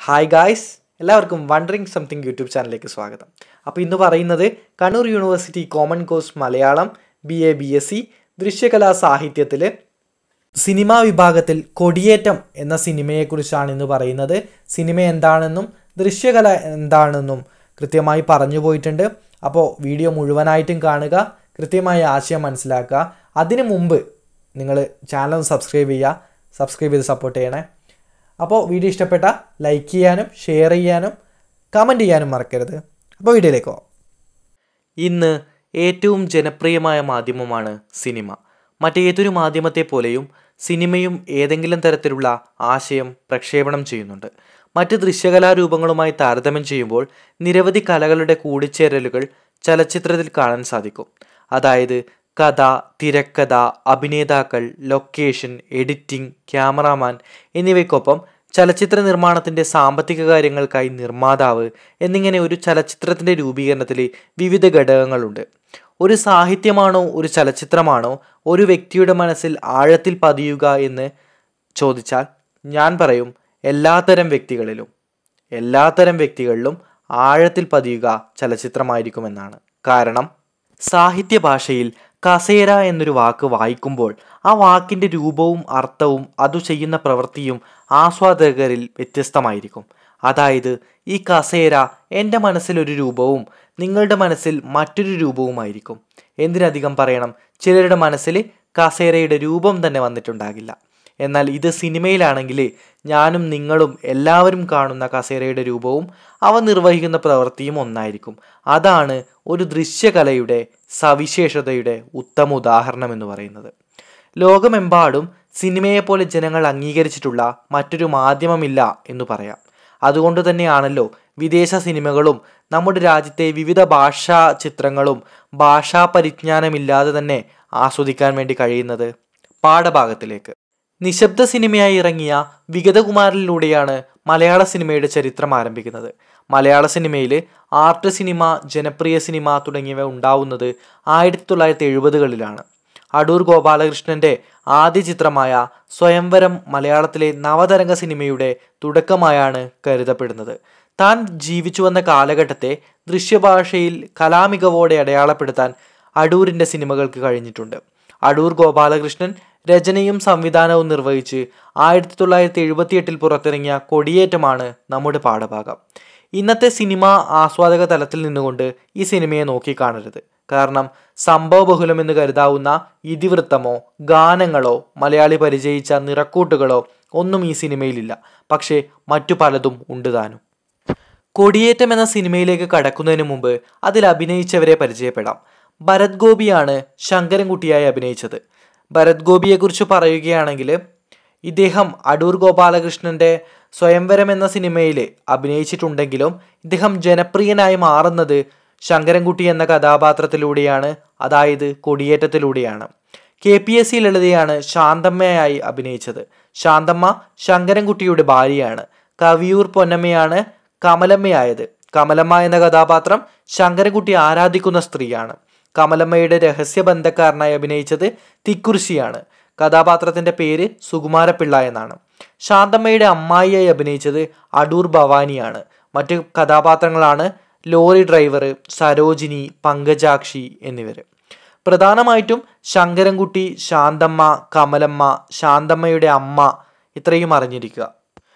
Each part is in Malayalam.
ഹായ് ഗായ്സ് എല്ലാവർക്കും വണ്ടറിങ് സംതിങ് യൂട്യൂബ് ചാനലിലേക്ക് സ്വാഗതം അപ്പോൾ ഇന്ന് പറയുന്നത് Kannur university common course Malayalam B A B S C ദൃശ്യകലാ സാഹിത്യത്തിൽ സിനിമാ വിഭാഗത്തിൽ കൊടിയേറ്റം എന്ന സിനിമയെക്കുറിച്ചാണ് ഇന്ന് പറയുന്നത് സിനിമ എന്താണെന്നും ദൃശ്യകല എന്താണെന്നും കൃത്യമായി പറഞ്ഞു പോയിട്ടുണ്ട് അപ്പോൾ വീഡിയോ മുഴുവനായിട്ടും കാണുക കൃത്യമായ ആശയം മനസ്സിലാക്കുക അതിനു മുമ്പ് നിങ്ങൾ ചാനൽ സബ്സ്ക്രൈബ് ചെയ്യുക സബ്സ്ക്രൈബ് ചെയ്ത് സപ്പോർട്ട് ചെയ്യണേ അപ്പോൾ വീഡിയോ ഇഷ്ടപ്പെട്ട ലൈക്ക് ചെയ്യാനും ഷെയർ ചെയ്യാനും കമൻറ്റ് ചെയ്യാനും മറക്കരുത് അപ്പോൾ വീഡിയോയിലേക്ക് പോകാം ഇന്ന് ഏറ്റവും ജനപ്രിയമായ മാധ്യമമാണ് സിനിമ മറ്റേതൊരു മാധ്യമത്തെ പോലെയും സിനിമയും ഏതെങ്കിലും തരത്തിലുള്ള ആശയം പ്രക്ഷേപണം ചെയ്യുന്നുണ്ട് മറ്റ് ദൃശ്യകലാരൂപങ്ങളുമായി താരതമ്യം ചെയ്യുമ്പോൾ നിരവധി കലകളുടെ കൂടിച്ചേരലുകൾ ചലച്ചിത്രത്തിൽ കാണാൻ സാധിക്കും അതായത് കഥ തിരക്കഥ അഭിനേതാക്കൾ ലൊക്കേഷൻ എഡിറ്റിംഗ് ക്യാമറാമാൻ എന്നിവയ്ക്കൊപ്പം ചലച്ചിത്ര നിർമ്മാണത്തിൻ്റെ സാമ്പത്തിക കാര്യങ്ങൾക്കായി നിർമ്മാതാവ് എന്നിങ്ങനെ ഒരു ചലച്ചിത്രത്തിൻ്റെ രൂപീകരണത്തിൽ വിവിധ ഘടകങ്ങളുണ്ട് ഒരു സാഹിത്യമാണോ ഒരു ചലച്ചിത്രമാണോ ഒരു വ്യക്തിയുടെ മനസ്സിൽ ആഴത്തിൽ പതിയുക എന്ന് ചോദിച്ചാൽ ഞാൻ പറയും എല്ലാത്തരം വ്യക്തികളിലും എല്ലാത്തരം വ്യക്തികളിലും ആഴത്തിൽ പതിയുക ചലച്ചിത്രമായിരിക്കുമെന്നാണ് കാരണം സാഹിത്യ ഭാഷയിൽ കസേര എന്നൊരു വാക്ക് വായിക്കുമ്പോൾ ആ വാക്കിൻ്റെ രൂപവും അർത്ഥവും അതു ചെയ്യുന്ന പ്രവൃത്തിയും ആസ്വാദകരിൽ വ്യത്യസ്തമായിരിക്കും അതായത് ഈ കസേര എൻ്റെ മനസ്സിലൊരു രൂപവും നിങ്ങളുടെ മനസ്സിൽ മറ്റൊരു രൂപവുമായിരിക്കും എന്തിനധികം പറയണം ചിലരുടെ മനസ്സിൽ കസേരയുടെ രൂപം തന്നെ വന്നിട്ടുണ്ടാകില്ല എന്നാൽ ഇത് സിനിമയിലാണെങ്കിൽ ഞാനും നിങ്ങളും എല്ലാവരും കാണുന്ന കസേരയുടെ രൂപവും അവ നിർവഹിക്കുന്ന പ്രവൃത്തിയും ഒന്നായിരിക്കും അതാണ് ഒരു ദൃശ്യകലയുടെ സവിശേഷതയുടെ ഉത്തമ ഉദാഹരണം എന്ന് പറയുന്നത് ലോകമെമ്പാടും സിനിമയെപ്പോലെ ജനങ്ങൾ അംഗീകരിച്ചിട്ടുള്ള മറ്റൊരു മാധ്യമമില്ല എന്ന് പറയാം അതുകൊണ്ട് തന്നെയാണല്ലോ വിദേശ സിനിമകളും നമ്മുടെ രാജ്യത്തെ വിവിധ ഭാഷാ ചിത്രങ്ങളും ഭാഷാ പരിജ്ഞാനമില്ലാതെ തന്നെ ആസ്വദിക്കാൻ വേണ്ടി കഴിയുന്നത് പാഠഭാഗത്തിലേക്ക് നിശബ്ദ സിനിമയായി ഇറങ്ങിയ വിഗതകുമാരിലൂടെയാണ് മലയാള സിനിമയുടെ ചരിത്രം ആരംഭിക്കുന്നത് മലയാള സിനിമയിൽ ആർട്ട് സിനിമ ജനപ്രിയ സിനിമ തുടങ്ങിയവ ഉണ്ടാവുന്നത് ആയിരത്തി തൊള്ളായിരത്തി എഴുപതുകളിലാണ് അടൂർ ഗോപാലകൃഷ്ണന്റെ ആദ്യ ചിത്രമായ സ്വയംവരം മലയാളത്തിലെ നവതരംഗ സിനിമയുടെ തുടക്കമായാണ് കരുതപ്പെടുന്നത് താൻ ജീവിച്ചു വന്ന കാലഘട്ടത്തെ ദൃശ്യഭാഷയിൽ കലാമികവോടെ അടയാളപ്പെടുത്താൻ അടൂരിൻ്റെ സിനിമകൾക്ക് കഴിഞ്ഞിട്ടുണ്ട് അടൂർ ഗോപാലകൃഷ്ണൻ രചനയും സംവിധാനവും നിർവഹിച്ച് ആയിരത്തി തൊള്ളായിരത്തി എഴുപത്തിയെട്ടിൽ പുറത്തിറങ്ങിയ കൊടിയേറ്റമാണ് നമ്മുടെ പാഠഭാഗം ഇന്നത്തെ സിനിമ ആസ്വാദക തലത്തിൽ നിന്നുകൊണ്ട് ഈ സിനിമയെ നോക്കിക്കാണരുത് കാരണം സംഭവബഹുലമെന്ന് കരുതാവുന്ന ഇതിവൃത്തമോ ഗാനങ്ങളോ മലയാളി പരിചയിച്ച നിറക്കൂട്ടുകളോ ഒന്നും ഈ സിനിമയിലില്ല പക്ഷേ മറ്റു പലതും ഉണ്ട് താനും കൊടിയേറ്റം എന്ന സിനിമയിലേക്ക് കടക്കുന്നതിന് മുമ്പ് അതിൽ അഭിനയിച്ചവരെ പരിചയപ്പെടാം ഭരത് ഗോപിയാണ് ശങ്കരൻകുട്ടിയായി അഭിനയിച്ചത് ഭരത് ഗോപിയെക്കുറിച്ച് പറയുകയാണെങ്കിൽ ഇദ്ദേഹം അടൂർ ഗോപാലകൃഷ്ണന്റെ സ്വയംവരം എന്ന സിനിമയിൽ അഭിനയിച്ചിട്ടുണ്ടെങ്കിലും ഇദ്ദേഹം ജനപ്രിയനായി മാറുന്നത് ശങ്കരൻകുട്ടി എന്ന കഥാപാത്രത്തിലൂടെയാണ് അതായത് കൊടിയേറ്റത്തിലൂടെയാണ് കെ പി എസ് സി ലളിതയാണ് ശാന്തമ്മയായി അഭിനയിച്ചത് ശാന്തമ്മ ശങ്കരൻകുട്ടിയുടെ ഭാര്യയാണ് കവിയൂർ പൊന്നമ്മയാണ് കമലമ്മയായത് കമലമ്മ എന്ന കഥാപാത്രം ശങ്കരൻകുട്ടി ആരാധിക്കുന്ന സ്ത്രീയാണ് കമലമ്മയുടെ രഹസ്യ ബന്ധക്കാരനായി അഭിനയിച്ചത് തിക്കുറിശിയാണ് കഥാപാത്രത്തിന്റെ പേര് സുകുമാരപിള്ള എന്നാണ് ശാന്തമ്മയുടെ അമ്മായിയായി അഭിനയിച്ചത് അടൂർ ഭവാനിയാണ് മറ്റ് കഥാപാത്രങ്ങളാണ് ലോറി ഡ്രൈവർ സരോജിനി പങ്കജാക്ഷി എന്നിവർ പ്രധാനമായിട്ടും ശങ്കരൻകുട്ടി ശാന്തമ്മ കമലമ്മ ശാന്തമ്മയുടെ അമ്മ ഇത്രയും അറിഞ്ഞിരിക്കുക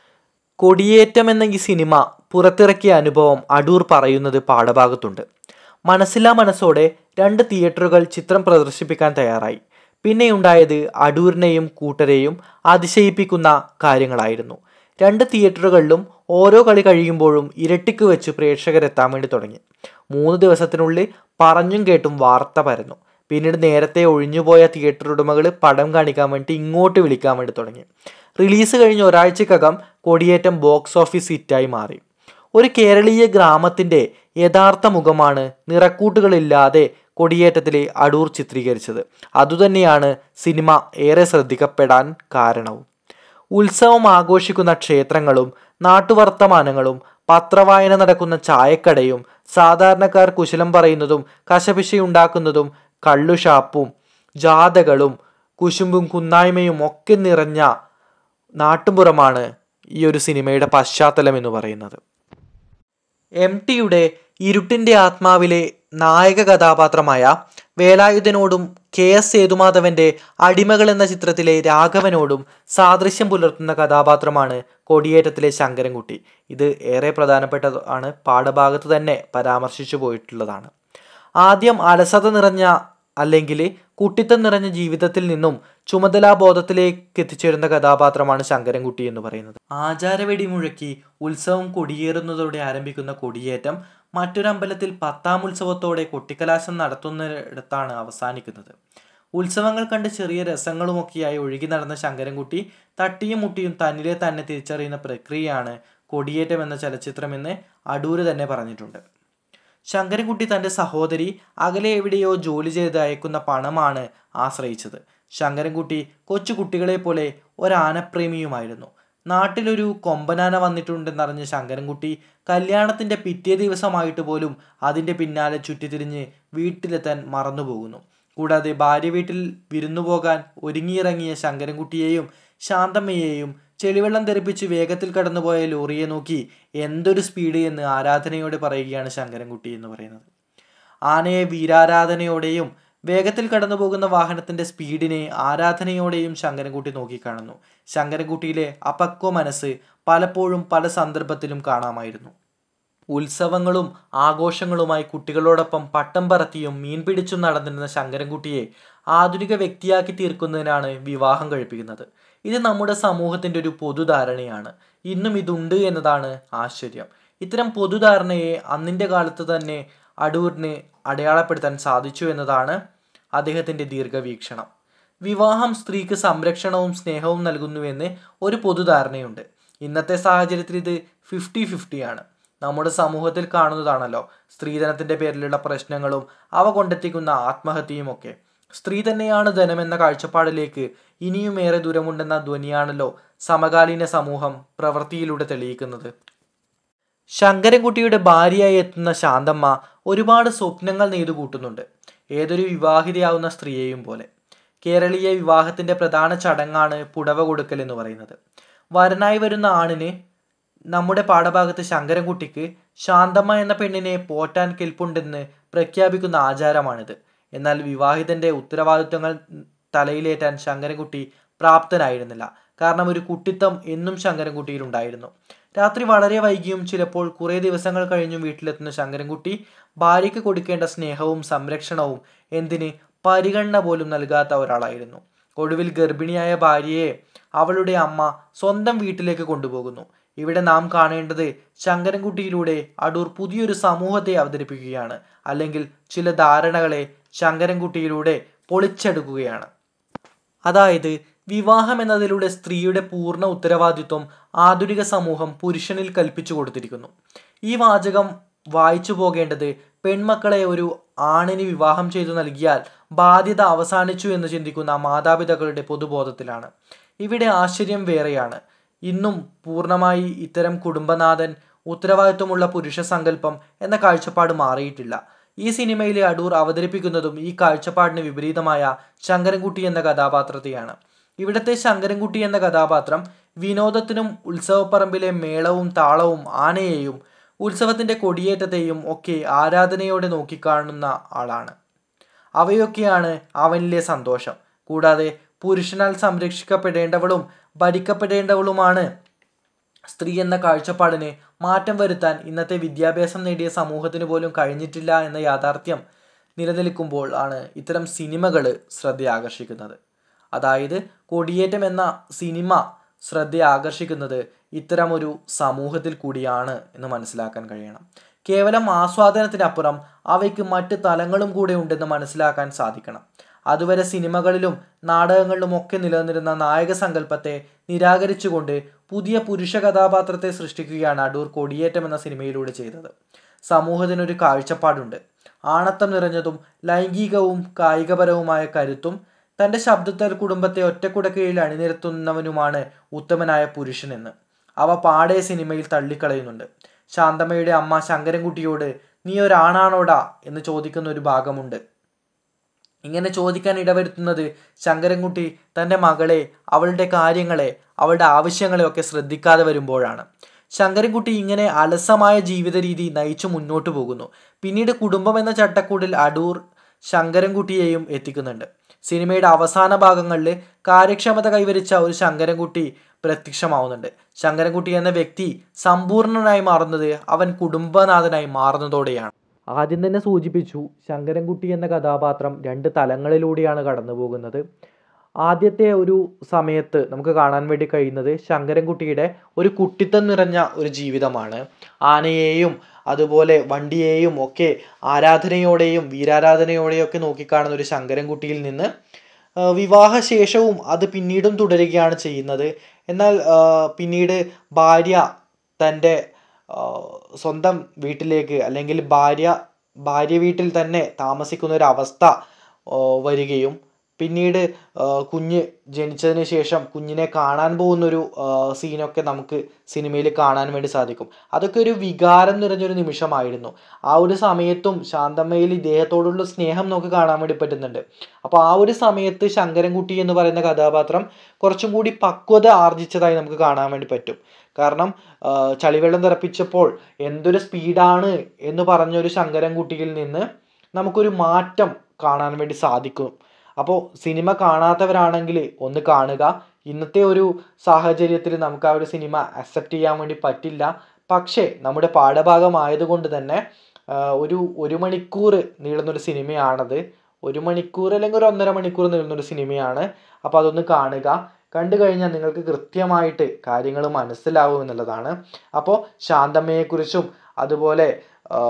കൊടിയേറ്റം എന്ന ഈ സിനിമ പുറത്തിറക്കിയ അനുഭവം അടൂർ പറയുന്നത് പാഠഭാഗത്തുണ്ട് മനസ്സില്ലാ മനസ്സോടെ രണ്ട് തിയേറ്ററുകൾ ചിത്രം പ്രദർശിപ്പിക്കാൻ തയ്യാറായി പിന്നെയുണ്ടായത് അടൂരിനെയും കൂട്ടരെയും അതിശയിപ്പിക്കുന്ന കാര്യങ്ങളായിരുന്നു രണ്ട് തിയേറ്ററുകളിലും ഓരോ കളി കഴിയുമ്പോഴും ഇരട്ടിക്ക് വെച്ച് പ്രേക്ഷകരെത്താൻ വേണ്ടി തുടങ്ങി മൂന്ന് ദിവസത്തിനുള്ളിൽ പറഞ്ഞും കേട്ടും വാർത്ത പരന്നു പിന്നീട് നേരത്തെ ഒഴിഞ്ഞുപോയ തിയേറ്റർ ഉടമകൾ പടം കാണിക്കാൻ വേണ്ടി ഇങ്ങോട്ട് വിളിക്കാൻ വേണ്ടി തുടങ്ങി റിലീസ് കഴിഞ്ഞ ഒരാഴ്ചക്കകം കൊടിയേറ്റം ബോക്സ് ഓഫീസ് ഹിറ്റായി മാറി ഒരു കേരളീയ ഗ്രാമത്തിൻ്റെ യഥാർത്ഥ മുഖമാണ് നിറക്കൂട്ടുകളില്ലാതെ കൊടിയേറ്റത്തിലെ അടൂർ ചിത്രീകരിച്ചത് അതുതന്നെയാണ് സിനിമ ഏറെ ശ്രദ്ധിക്കപ്പെടാൻ കാരണവും ഉത്സവം ആഘോഷിക്കുന്ന ക്ഷേത്രങ്ങളും നാട്ടുവർത്തമാനങ്ങളും പത്രവായന നടക്കുന്ന ചായക്കടയും സാധാരണക്കാർ കുശലം പറയുന്നതും കശപിശയുണ്ടാക്കുന്നതും കള്ളുഷാപ്പും ജാഥകളും കുശുമ്പും കുന്നായ്മയും ഒക്കെ നിറഞ്ഞ നാട്ടുമ്പുറമാണ് ഈ ഒരു സിനിമയുടെ പശ്ചാത്തലം എന്ന് പറയുന്നത് എം ടിയുടെ ഇരുട്ടിൻ്റെ ആത്മാവിലെ നായക കഥാപാത്രമായ വേലായുധനോടും കെ എസ് സേതുമാധവന്റെ അടിമകൾ എന്ന ചിത്രത്തിലെ രാഘവനോടും സാദൃശ്യം പുലർത്തുന്ന കഥാപാത്രമാണ് കൊടിയേറ്റത്തിലെ ശങ്കരൻകുട്ടി ഇത് ഏറെ പ്രധാനപ്പെട്ടതാണ് പാഠഭാഗത്ത് തന്നെ പരാമർശിച്ചു പോയിട്ടുള്ളതാണ് ആദ്യം അലസത നിറഞ്ഞ അല്ലെങ്കിൽ കുട്ടിത്തം നിറഞ്ഞ ജീവിതത്തിൽ നിന്നും ചുമതലാബോധത്തിലേക്ക് എത്തിച്ചേരുന്ന കഥാപാത്രമാണ് ശങ്കരൻകുട്ടി എന്ന് പറയുന്നത് ആചാരവെടി മുഴക്കി ഉത്സവം കൊടിയേറുന്നതോടെ ആരംഭിക്കുന്ന കൊടിയേറ്റം മറ്റൊരമ്പലത്തിൽ പത്താം ഉത്സവത്തോടെ കൊട്ടിക്കലാശം നടത്തുന്നിടത്താണ് അവസാനിക്കുന്നത് ഉത്സവങ്ങൾ കണ്ട് ചെറിയ രസങ്ങളുമൊക്കെയായി ഒഴുകി നടന്ന ശങ്കരൻകുട്ടി തട്ടിയും മുട്ടിയും തന്നിലെ തന്നെ തിരിച്ചറിയുന്ന പ്രക്രിയയാണ് കൊടിയേറ്റം എന്ന ചലച്ചിത്രമെന്ന് അടൂര് തന്നെ പറഞ്ഞിട്ടുണ്ട് ശങ്കരൻകുട്ടി തൻ്റെ സഹോദരി അകലെ എവിടെയോ ജോലി ചെയ്ത് അയക്കുന്ന പണമാണ് ആശ്രയിച്ചത് ശങ്കരൻകുട്ടി കൊച്ചു കുട്ടികളെ പോലെ ഒരാനപ്രേമിയുമായിരുന്നു നാട്ടിലൊരു കൊമ്പനാന വന്നിട്ടുണ്ടെന്നറിഞ്ഞ ശങ്കരൻകുട്ടി കല്യാണത്തിൻ്റെ പിറ്റേ ദിവസമായിട്ട് പോലും അതിൻ്റെ പിന്നാലെ ചുറ്റിത്തിരിഞ്ഞ് വീട്ടിലെത്താൻ മറന്നുപോകുന്നു കൂടാതെ ഭാര്യ വീട്ടിൽ വിരുന്നു പോകാൻ ഒരുങ്ങിയിറങ്ങിയ ശങ്കരൻകുട്ടിയെയും ശാന്തമ്മയെയും ചെളിവെള്ളം തെറിപ്പിച്ച് വേഗത്തിൽ കടന്നുപോയ ലോറിയെ നോക്കി എന്തൊരു സ്പീഡ് എന്ന് ആരാധനയോടെ പറയുകയാണ് ശങ്കരൻകുട്ടി എന്ന് പറയുന്നത് ആനയെ വീരാരാധനയോടെയും വേഗത്തിൽ കടന്നു പോകുന്ന വാഹനത്തിന്റെ സ്പീഡിനെ ആരാധനയോടെയും ശങ്കരൻകുട്ടി നോക്കിക്കാണുന്നു ശങ്കരൻകുട്ടിയിലെ അപക്വ മനസ്സ് പലപ്പോഴും പല സന്ദർഭത്തിലും കാണാമായിരുന്നു ഉത്സവങ്ങളും ആഘോഷങ്ങളുമായി കുട്ടികളോടൊപ്പം പട്ടം പറത്തിയും മീൻ പിടിച്ചും നടന്നിരുന്ന ശങ്കരൻകുട്ടിയെ ആധുനിക വ്യക്തിയാക്കി തീർക്കുന്നതിനാണ് വിവാഹം കഴിപ്പിക്കുന്നത് ഇത് നമ്മുടെ സമൂഹത്തിൻ്റെ ഒരു പൊതുധാരണയാണ് ഇന്നും ഇതുണ്ട് എന്നതാണ് ആശ്ചര്യം ഇത്തരം പൊതുധാരണയെ അന്നിൻ്റെ കാലത്ത് തന്നെ അടൂരിന് അടയാളപ്പെടുത്താൻ സാധിച്ചു എന്നതാണ് അദ്ദേഹത്തിൻ്റെ ദീർഘവീക്ഷണം വിവാഹം സ്ത്രീക്ക് സംരക്ഷണവും സ്നേഹവും നൽകുന്നുവെന്ന് ഒരു പൊതുധാരണയുണ്ട് ഇന്നത്തെ സാഹചര്യത്തിൽ ഇത് ഫിഫ്റ്റി ഫിഫ്റ്റിയാണ് നമ്മുടെ സമൂഹത്തിൽ കാണുന്നതാണല്ലോ സ്ത്രീധനത്തിൻ്റെ പേരിലുള്ള പ്രശ്നങ്ങളും അവ കൊണ്ടെത്തിക്കുന്ന ആത്മഹത്യയും ഒക്കെ സ്ത്രീ തന്നെയാണ് ധനമെന്ന കാഴ്ചപ്പാടിലേക്ക് ഇനിയും ഏറെ ദൂരമുണ്ടെന്ന ധ്വനിയാണല്ലോ സമകാലീന സമൂഹം പ്രവൃത്തിയിലൂടെ തെളിയിക്കുന്നത് ശങ്കരൻകുട്ടിയുടെ ഭാര്യയായി എത്തുന്ന ശാന്തമ്മ ഒരുപാട് സ്വപ്നങ്ങൾ നെയ്തു കൂട്ടുന്നുണ്ട് ഏതൊരു വിവാഹിതയാവുന്ന സ്ത്രീയെയും പോലെ കേരളീയ വിവാഹത്തിന്റെ പ്രധാന ചടങ്ങാണ് പുടവ കൊടുക്കൽ എന്ന് പറയുന്നത് വരനായി വരുന്ന ആണിന് നമ്മുടെ പാഠഭാഗത്ത് ശങ്കരൻകുട്ടിക്ക് ശാന്തമ്മ എന്ന പെണ്ണിനെ പോറ്റാൻ കെൽപ്പുണ്ടെന്ന് പ്രഖ്യാപിക്കുന്ന ആചാരമാണിത് എന്നാൽ വിവാഹിതന്റെ ഉത്തരവാദിത്വങ്ങൾ തലയിലേറ്റാൻ ശങ്കരൻകുട്ടി പ്രാപ്തനായിരുന്നില്ല കാരണം ഒരു കുട്ടിത്തം എന്നും ശങ്കരൻകുട്ടിയിലുണ്ടായിരുന്നു രാത്രി വളരെ വൈകിയും ചിലപ്പോൾ കുറേ ദിവസങ്ങൾ കഴിഞ്ഞും വീട്ടിലെത്തുന്ന ശങ്കരൻകുട്ടി ഭാര്യയ്ക്ക് കൊടുക്കേണ്ട സ്നേഹവും സംരക്ഷണവും എന്തിന് പരിഗണന പോലും നൽകാത്ത ഒരാളായിരുന്നു ഒടുവിൽ ഗർഭിണിയായ ഭാര്യയെ അവളുടെ അമ്മ സ്വന്തം വീട്ടിലേക്ക് കൊണ്ടുപോകുന്നു ഇവിടെ നാം കാണേണ്ടത് ശങ്കരൻകുട്ടിയിലൂടെ അടൂർ പുതിയൊരു സമൂഹത്തെ അവതരിപ്പിക്കുകയാണ് അല്ലെങ്കിൽ ചില ധാരണകളെ ശങ്കരൻകുട്ടിയിലൂടെ പൊളിച്ചെടുക്കുകയാണ് അതായത് വിവാഹം എന്നതിലൂടെ സ്ത്രീയുടെ പൂർണ്ണ ഉത്തരവാദിത്വം ആധുനിക സമൂഹം പുരുഷനിൽ കൽപ്പിച്ചു കൊടുത്തിരിക്കുന്നു ഈ വാചകം വായിച്ചു പോകേണ്ടത് പെൺമക്കളെ ഒരു ആണിന് വിവാഹം ചെയ്തു നൽകിയാൽ ബാധ്യത അവസാനിച്ചു എന്ന് ചിന്തിക്കുന്ന മാതാപിതാക്കളുടെ പൊതുബോധത്തിലാണ് ഇവിടെ ആശ്ചര്യം വേറെയാണ് ഇന്നും പൂർണ്ണമായി ഇത്തരം കുടുംബനാഥൻ ഉത്തരവാദിത്വമുള്ള പുരുഷ സങ്കല്പം എന്ന കാഴ്ചപ്പാട് മാറിയിട്ടില്ല ഈ സിനിമയിലെ അടൂർ അവതരിപ്പിക്കുന്നതും ഈ കാഴ്ചപ്പാടിന് വിപരീതമായ ശങ്കരൻകുട്ടി എന്ന കഥാപാത്രത്തെയാണ് ഇവിടുത്തെ ശങ്കരൻകുട്ടി എന്ന കഥാപാത്രം വിനോദത്തിനും ഉത്സവപ്പറമ്പിലെ മേളവും താളവും ആനയെയും ഉത്സവത്തിന്റെ കൊടിയേറ്റത്തെയും ഒക്കെ ആരാധനയോടെ നോക്കിക്കാണുന്ന ആളാണ് അവയൊക്കെയാണ് അവനിലെ സന്തോഷം കൂടാതെ പുരുഷനാൽ സംരക്ഷിക്കപ്പെടേണ്ടവളും ഭരിക്കപ്പെടേണ്ടവളുമാണ് സ്ത്രീ എന്ന കാഴ്ചപ്പാടിന് മാറ്റം വരുത്താൻ ഇന്നത്തെ വിദ്യാഭ്യാസം നേടിയ സമൂഹത്തിന് പോലും കഴിഞ്ഞിട്ടില്ല എന്ന യാഥാർത്ഥ്യം നിലനിൽക്കുമ്പോൾ ആണ് ഇത്തരം സിനിമകൾ ശ്രദ്ധ ആകർഷിക്കുന്നത് അതായത് കൊടിയേറ്റം എന്ന സിനിമ ശ്രദ്ധ ആകർഷിക്കുന്നത് ഇത്തരം ഒരു സമൂഹത്തിൽ കൂടിയാണ് എന്ന് മനസ്സിലാക്കാൻ കഴിയണം കേവലം ആസ്വാദനത്തിനപ്പുറം അവയ്ക്ക് മറ്റ് തലങ്ങളും കൂടെ ഉണ്ടെന്ന് മനസ്സിലാക്കാൻ സാധിക്കണം അതുവരെ സിനിമകളിലും നാടകങ്ങളിലും ഒക്കെ നിലനിന്നിരുന്ന നായക സങ്കല്പത്തെ നിരാകരിച്ചുകൊണ്ട് പുതിയ പുരുഷ കഥാപാത്രത്തെ സൃഷ്ടിക്കുകയാണ് അടൂർ കൊടിയേറ്റം എന്ന സിനിമയിലൂടെ ചെയ്തത് സമൂഹത്തിനൊരു കാഴ്ചപ്പാടുണ്ട് ആണത്തം നിറഞ്ഞതും ലൈംഗികവും കായികപരവുമായ കരുത്തും തൻ്റെ ശബ്ദത്താൽ കുടുംബത്തെ ഒറ്റക്കുടക്കീഴിൽ അണിനിരത്തുന്നവനുമാണ് ഉത്തമനായ പുരുഷനെന്ന് അവ പാടെ സിനിമയിൽ തള്ളിക്കളയുന്നുണ്ട് ശാന്തമ്മയുടെ അമ്മ ശങ്കരൻകുട്ടിയോട് നീ ഒരാണാണോടാ എന്ന് ചോദിക്കുന്ന ഒരു ഭാഗമുണ്ട് ഇങ്ങനെ ചോദിക്കാൻ ഇടവരുത്തുന്നത് ശങ്കരൻകുട്ടി തൻ്റെ മകളെ അവളുടെ കാര്യങ്ങളെ അവളുടെ ആവശ്യങ്ങളെ ഒക്കെ ശ്രദ്ധിക്കാതെ വരുമ്പോഴാണ് ശങ്കരൻകുട്ടി ഇങ്ങനെ അലസമായ ജീവിത രീതി നയിച്ചു മുന്നോട്ട് പോകുന്നു പിന്നീട് കുടുംബം എന്ന ചട്ടക്കൂടിൽ അടൂർ ശങ്കരൻകുട്ടിയെയും എത്തിക്കുന്നുണ്ട് സിനിമയുടെ അവസാന ഭാഗങ്ങളിൽ കാര്യക്ഷമത കൈവരിച്ച ഒരു ശങ്കരൻകുട്ടി പ്രത്യക്ഷമാവുന്നുണ്ട് ശങ്കരൻകുട്ടി എന്ന വ്യക്തി സമ്പൂർണനായി മാറുന്നത് അവൻ കുടുംബനാഥനായി മാറുന്നതോടെയാണ് ആദ്യം തന്നെ സൂചിപ്പിച്ചു ശങ്കരൻകുട്ടി എന്ന കഥാപാത്രം രണ്ട് തലങ്ങളിലൂടെയാണ് കടന്നു പോകുന്നത് ആദ്യത്തെ ഒരു സമയത്ത് നമുക്ക് കാണാൻ വേണ്ടി കഴിയുന്നത് ശങ്കരൻകുട്ടിയുടെ ഒരു കുട്ടിത്തം നിറഞ്ഞ ഒരു ജീവിതമാണ് ആനയെയും അതുപോലെ വണ്ടിയെയും ഒക്കെ ആരാധനയോടെയും വീരാരാധനയോടെയും ഒക്കെ നോക്കിക്കാണുന്ന ഒരു ശങ്കരൻകുട്ടിയിൽ നിന്ന് ആ, വിവാഹശേഷവും അത് പിന്നീടും തുടരുകയാണ് ചെയ്യുന്നത് എന്നാൽ ആ, പിന്നീട് ഭാര്യ തൻ്റെ ആ, സ്വന്തം വീട്ടിലേക്ക് അല്ലെങ്കിൽ ഭാര്യ ഭാര്യ വീട്ടിൽ തന്നെ താമസിക്കുന്ന ഒരു അവസ്ഥ ആ, വരികയും പിന്നീട് ആ, കുഞ്ഞ് ജനിച്ചതിന് ശേഷം കുഞ്ഞിനെ കാണാൻ പോകുന്നൊരു ആ, സീനൊക്കെ നമുക്ക് സിനിമയിൽ കാണാൻ വേണ്ടി സാധിക്കും അതൊക്കെ ഒരു വികാരം നിറഞ്ഞൊരു നിമിഷമായിരുന്നു ആ ഒരു സമയത്തും ശാന്തമ്മയിൽ ഇദ്ദേഹത്തോടുള്ള സ്നേഹം നമുക്ക് കാണാൻ വേണ്ടി പറ്റുന്നുണ്ട് അപ്പോൾ ആ ഒരു സമയത്ത് ശങ്കരൻകുട്ടി എന്ന് പറയുന്ന കഥാപാത്രം കുറച്ചും കൂടി പക്വത ആർജിച്ചതായി നമുക്ക് കാണാൻ വേണ്ടി പറ്റും കാരണം ആ, ചളിവെള്ളം തിറപ്പിച്ചപ്പോൾ എന്തൊരു സ്പീഡാണ് എന്ന് പറഞ്ഞൊരു ശങ്കരൻകുട്ടിയിൽ നിന്ന് നമുക്കൊരു മാറ്റം കാണാൻ വേണ്ടി സാധിക്കും അപ്പോൾ സിനിമ കാണാത്തവരാണെങ്കിൽ ഒന്ന് കാണുക ഇന്നത്തെ ഒരു സാഹചര്യത്തിൽ നമുക്ക് ആ ഒരു സിനിമ അക്സെപ്റ്റ് ചെയ്യാൻ വേണ്ടി പറ്റില്ല പക്ഷേ നമ്മുടെ പാഠഭാഗമായതുകൊണ്ട് തന്നെ ആ, ഒരു ഒരു മണിക്കൂർ നീളുന്നൊരു സിനിമയാണത് ഒരു മണിക്കൂർ അല്ലെങ്കിൽ ഒരു ഒന്നര മണിക്കൂർ നീളുന്നൊരു സിനിമയാണ് അപ്പോൾ അതൊന്ന് കാണുക കണ്ടു കഴിഞ്ഞാൽ നിങ്ങൾക്ക് കൃത്യമായിട്ട് കാര്യങ്ങൾ മനസ്സിലാവും എന്നുള്ളതാണ് അപ്പോൾ ശാന്തമ്മയെക്കുറിച്ചും അതുപോലെ ആ,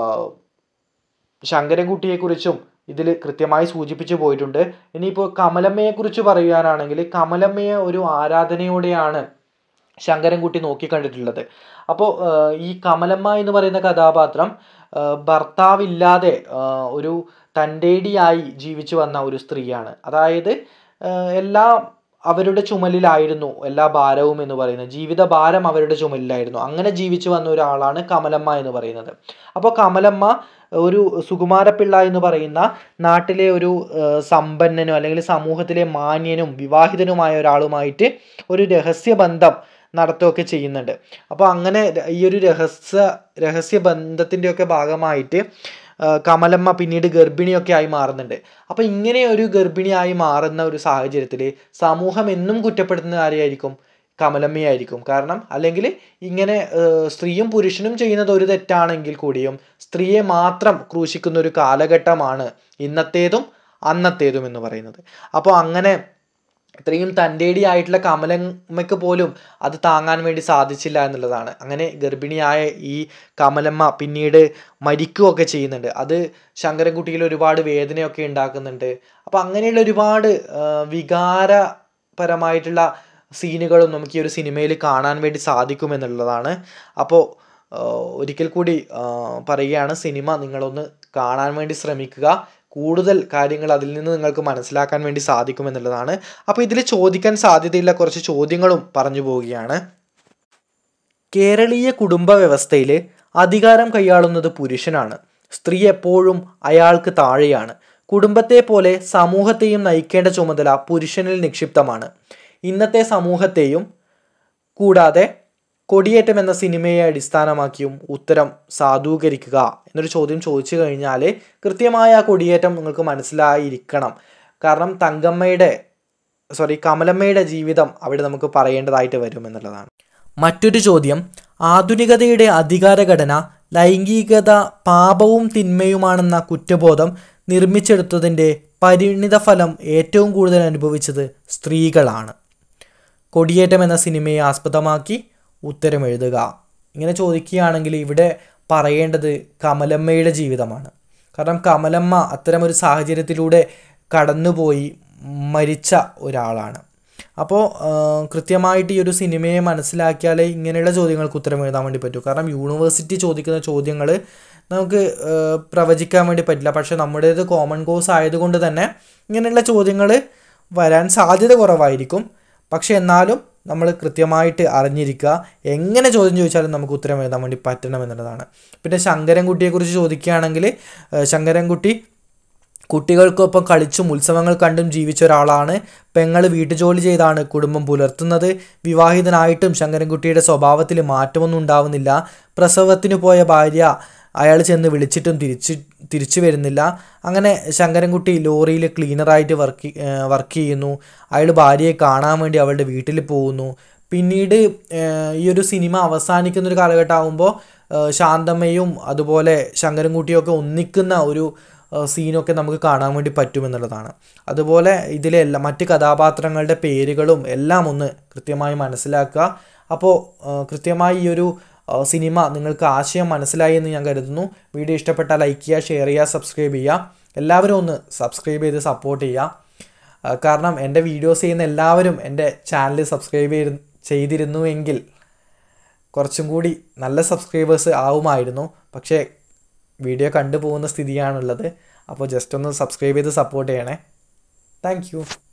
ശങ്കരൻകുട്ടിയെക്കുറിച്ചും ഇതിൽ കൃത്യമായി സൂചിപ്പിച്ചു പോയിട്ടുണ്ട് ഇനിയിപ്പോൾ കമലമ്മയെക്കുറിച്ച് പറയുവാനാണെങ്കിൽ കമലമ്മയെ ഒരു ആരാധനയോടെയാണ് ശങ്കരൻകുട്ടി നോക്കിക്കണ്ടിട്ടുള്ളത് അപ്പോൾ ഈ കമലമ്മ എന്ന് പറയുന്ന കഥാപാത്രം ആ, ഭർത്താവില്ലാതെ ആ, ഒരു തൻ്റേടിയായി ജീവിച്ചു വന്ന ഒരു സ്ത്രീയാണ് അതായത് ആ, എല്ലാ അവരുടെ ചുമലിലായിരുന്നു എല്ലാ ഭാരവും എന്ന് പറയുന്നത് ജീവിത ഭാരം അവരുടെ ചുമലിലായിരുന്നു അങ്ങനെ ജീവിച്ചു വന്ന ഒരാളാണ് കമലമ്മ എന്ന് പറയുന്നത് അപ്പോൾ കമലമ്മ ഒരു സുകുമാരപിള്ള എന്ന് പറയുന്ന നാട്ടിലെ ഒരു ആ, സമ്പന്നനും അല്ലെങ്കിൽ സമൂഹത്തിലെ മാന്യനും വിവാഹിതനുമായ ഒരാളുമായിട്ട് ഒരു രഹസ്യബന്ധം നടത്തുകയൊക്കെ ചെയ്യുന്നുണ്ട് അപ്പോൾ അങ്ങനെ ര- ഈ ഒരു രഹസ്യ രഹസ്യ ബന്ധത്തിൻ്റെയൊക്കെ ഭാഗമായിട്ട് ആ, കമലമ്മ പിന്നീട് ഗർഭിണിയൊക്കെ ആയി മാറുന്നുണ്ട് അപ്പോൾ ഇങ്ങനെ ഒരു ഗർഭിണിയായി മാറുന്ന ഒരു സാഹചര്യത്തിൽ സമൂഹം എന്നും കുറ്റപ്പെടുത്തുന്ന ആരെയായിരിക്കും കമലമ്മയായിരിക്കും കാരണം അല്ലെങ്കിൽ ഇങ്ങനെ ആ, സ്ത്രീയും പുരുഷനും ചെയ്യുന്നത് ഒരു തെറ്റാണെങ്കിൽ കൂടിയും സ്ത്രീയെ മാത്രം ക്രൂശിക്കുന്ന ഒരു കാലഘട്ടമാണ് ഇന്നത്തേതും അന്നത്തേതും എന്ന് പറയുന്നത് അപ്പോൾ അങ്ങനെ ഇത്രയും തൻ്റെടിയായിട്ടുള്ള കമലമ്മയ്ക്ക് പോലും അത് താങ്ങാൻ വേണ്ടി സാധിച്ചില്ല എന്നുള്ളതാണ് അങ്ങനെ ഗർഭിണിയായ ഈ കമലമ്മ പിന്നീട് മരിക്കുകയൊക്കെ ചെയ്യുന്നുണ്ട് അത് ശങ്കരൻകുട്ടിയിൽ ഒരുപാട് വേദനയൊക്കെ ഉണ്ടാക്കുന്നുണ്ട് അപ്പോൾ അങ്ങനെയുള്ള ഒരുപാട് ആ, വികാരപരമായിട്ടുള്ള സീനുകളും നമുക്ക് ഈ ഒരു സിനിമയിൽ കാണാൻ വേണ്ടി സാധിക്കുമെന്നുള്ളതാണ് അപ്പോൾ ആ, ഒരിക്കൽ കൂടി ആ, പറയുകയാണ് സിനിമ നിങ്ങളൊന്ന് കാണാൻ വേണ്ടി ശ്രമിക്കുക കൂടുതൽ കാര്യങ്ങൾ അതിൽ നിന്ന് നിങ്ങൾക്ക് മനസ്സിലാക്കാൻ വേണ്ടി സാധിക്കുമെന്നുള്ളതാണ് അപ്പോൾ ഇതിൽ ചോദിക്കാൻ സാധ്യതയുള്ള കുറച്ച് ചോദ്യങ്ങളും പറഞ്ഞു പോവുകയാണ് കേരളീയ കുടുംബ വ്യവസ്ഥയിൽ അധികാരം കൈയാളുന്നത് പുരുഷനാണ് സ്ത്രീ എപ്പോഴും അയാൾക്ക് താഴെയാണ് കുടുംബത്തെ പോലെ സമൂഹത്തെയും നയിക്കേണ്ട ചുമതല പുരുഷനിൽ നിക്ഷിപ്തമാണ് ഇന്നത്തെ സമൂഹത്തെയും കൂടാതെ കൊടിയേറ്റം എന്ന സിനിമയെ അടിസ്ഥാനമാക്കിയും ഉത്തരം സാധൂകരിക്കുക എന്നൊരു ചോദ്യം ചോദിച്ചു കഴിഞ്ഞാൽ കൃത്യമായ ആ കൊടിയേറ്റം നിങ്ങൾക്ക് മനസ്സിലായിരിക്കണം കാരണം തങ്കമ്മയുടെ സോറി കമലമ്മയുടെ ജീവിതം അവിടെ നമുക്ക് പറയേണ്ടതായിട്ട് വരും എന്നുള്ളതാണ് മറ്റൊരു ചോദ്യം ആധുനികതയുടെ അധികാരഘടന ലൈംഗികത പാപവും തിന്മയുമാണെന്ന കുറ്റബോധം നിർമ്മിച്ചെടുത്തതിൻ്റെ പരിണിതഫലം ഏറ്റവും കൂടുതൽ അനുഭവിച്ചത് സ്ത്രീകളാണ് കൊടിയേറ്റം എന്ന സിനിമയെ ആസ്പദമാക്കി ഉത്തരം എഴുതുക ഇങ്ങനെ ചോദിക്കുകയാണെങ്കിൽ ഇവിടെ പറയേണ്ടത് കമലമ്മയുടെ ജീവിതമാണ് കാരണം കമലമ്മ അത്തരമൊരു സാഹചര്യത്തിലൂടെ കടന്നുപോയി മരിച്ച ഒരാളാണ് അപ്പോൾ കൃത്യമായിട്ട് ഈ ഒരു സിനിമയെ മനസ്സിലാക്കിയാലേ ഇങ്ങനെയുള്ള ചോദ്യങ്ങൾക്ക് ഉത്തരം എഴുതാൻ വേണ്ടി പറ്റൂ കാരണം യൂണിവേഴ്സിറ്റി ചോദിക്കുന്ന ചോദ്യങ്ങൾ നമുക്ക് ആ, പ്രവചിക്കാൻ വേണ്ടി പറ്റില്ല പക്ഷേ നമ്മുടേത് കോമൺ കോഴ്സ് ആയതുകൊണ്ട് തന്നെ ഇങ്ങനെയുള്ള ചോദ്യങ്ങൾ വരാൻ സാധ്യത കുറവായിരിക്കും പക്ഷെ എന്നാലും നമ്മൾ കൃത്യമായിട്ട് അറിഞ്ഞിരിക്കുക എങ്ങനെ ചോദ്യം ചോദിച്ചാലും നമുക്ക് ഉത്തരം എഴുതാൻ വേണ്ടി പറ്റണം എന്നുള്ളതാണ് പിന്നെ ശങ്കരൻകുട്ടിയെക്കുറിച്ച് ചോദിക്കുകയാണെങ്കിൽ ഏഹ് ശങ്കരൻകുട്ടി കുട്ടികൾക്കൊപ്പം കളിച്ചും ഉത്സവങ്ങൾ കണ്ടും ജീവിച്ച ഒരാളാണ് പെങ്ങൾ വീട്ടുജോലി ചെയ്താണ് കുടുംബം പുലർത്തുന്നത് വിവാഹിതനായിട്ടും ശങ്കരൻകുട്ടിയുടെ സ്വഭാവത്തിൽ മാറ്റമൊന്നും ഉണ്ടാവുന്നില്ല പ്രസവത്തിന് പോയ ഭാര്യ അയാൾ ചെന്ന് വിളിച്ചിട്ടും തിരിച്ച് തിരിച്ചു വരുന്നില്ല അങ്ങനെ ശങ്കരൻകുട്ടി ലോറിയിൽ ക്ലീനറായിട്ട് വർക്ക് വർക്ക് ചെയ്യുന്നു അയാൾ ഭാര്യയെ കാണാൻ വേണ്ടി അവളുടെ വീട്ടിൽ പോകുന്നു പിന്നീട് ഏഹ്, ഈ ഒരു സിനിമ അവസാനിക്കുന്ന ഒരു കാലഘട്ടം ആകുമ്പോൾ ശാന്തമ്മയും അതുപോലെ ശങ്കരൻകുട്ടിയും ഒക്കെ ഒന്നിക്കുന്ന ഒരു ഏഹ്, സീനൊക്കെ നമുക്ക് കാണാൻ വേണ്ടി പറ്റുമെന്നുള്ളതാണ് അതുപോലെ ഇതിലെ എല്ലാ മറ്റ് കഥാപാത്രങ്ങളുടെ പേരുകളും എല്ലാം ഒന്ന് കൃത്യമായി മനസ്സിലാക്കുക അപ്പോൾ ഏഹ്, കൃത്യമായി ഈ ഒരു ഏഹ്, സിനിമ നിങ്ങൾക്ക് ആശയം മനസ്സിലായി എന്ന് ഞാൻ കരുതുന്നു വീഡിയോ ഇഷ്ടപ്പെട്ടാൽ ലൈക്ക് ചെയ്യുക ഷെയർ ചെയ്യുക സബ്സ്ക്രൈബ് ചെയ്യുക എല്ലാവരും ഒന്ന് സബ്സ്ക്രൈബ് ചെയ്ത് സപ്പോർട്ട് ചെയ്യുക ആ, കാരണം എൻ്റെ വീഡിയോസ് ചെയ്യുന്ന എല്ലാവരും എൻ്റെ ചാനൽ സബ്സ്ക്രൈബ് ചെയ്തി ചെയ്തിരുന്നുവെങ്കിൽ കുറച്ചും കൂടി നല്ല സബ്സ്ക്രൈബേഴ്സ് ആവുമായിരുന്നു പക്ഷേ വീഡിയോ കണ്ടു പോകുന്ന സ്ഥിതിയാണുള്ളത് അപ്പോൾ ജസ്റ്റ് ഒന്ന് സബ്സ്ക്രൈബ് ചെയ്ത് സപ്പോർട്ട് ചെയ്യണേ താങ്ക്